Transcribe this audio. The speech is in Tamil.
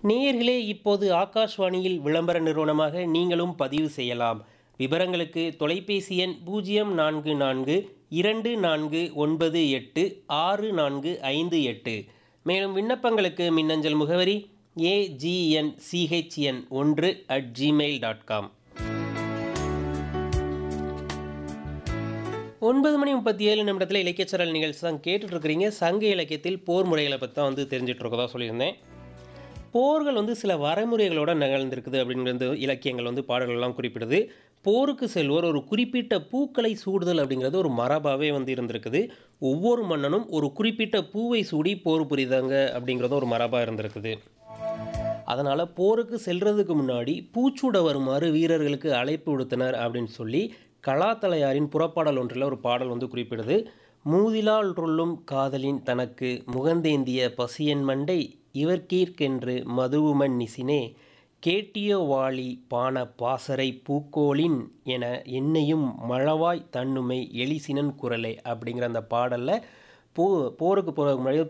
நேயர்களே இப்போது ஆகாஷ்வாணியில் விளம்பர நிறுவனமாக நீங்களும் பதிவு செய்யலாம் விவரங்களுக்கு தொலைபேசி எண் பூஜ்ஜியம் நான்கு நான்கு இரண்டு நான்கு ஒன்பது எட்டு ஆறு நான்கு ஐந்து எட்டு மேலும் விண்ணப்பங்களுக்கு மின்னஞ்சல் முகவரி ஏஜிஎன் சிஹெச்என் ஒன்று அட் ஜிமெயில் டாட் காம் ஒன்பது மணி முப்பத்தி ஏழு நிமிடத்தில் இலக்கியச்சரல் நிகழ்ச்சி தான் கேட்டுட்டு இருக்கிறீங்க சங்க இலக்கியத்தில் போர் முறைகளை பற்றி தான் வந்து தெரிஞ்சுட்டு இருக்கதா சொல்லியிருந்தேன் போர்கள் வந்து சில வரைமுறைகளோட நிகழ்ந்திருக்குது அப்படிங்கிறது இலக்கியங்கள் வந்து பாடல்கள்லாம் குறிப்பிடுது போருக்கு செல்வோர் ஒரு குறிப்பிட்ட பூக்களை சூடுதல் அப்படிங்கிறது ஒரு மரபாகவே வந்து இருந்திருக்குது ஒவ்வொரு மன்னனும் ஒரு குறிப்பிட்ட பூவை சூடி போர் புரிதாங்க அப்படிங்கிறதும் ஒரு மரபாக இருந்திருக்குது அதனால் போருக்கு செல்றதுக்கு முன்னாடி பூச்சூட வருமாறு வீரர்களுக்கு அழைப்பு விடுத்தனர் அப்படின்னு சொல்லி கலாத்தலையாரின் புறப்பாடல் ஒன்றில் ஒரு பாடல் வந்து குறிப்பிடுது மூதிலால் ரொல்லும் காதலின் தனக்கு முகந்தேந்திய பசியன் மண்டை இவர்கீர்க்கென்று மதுவுமன் நிசினே கேட்டியோ வாளி பான பாசறை பூக்கோளின் என என்னையும் மழவாய் தன்னுமை எலிசினன் குரலே அப்படிங்கிற அந்த பாடலில் போ போருக்கு போகிறதுக்கு முன்னாடி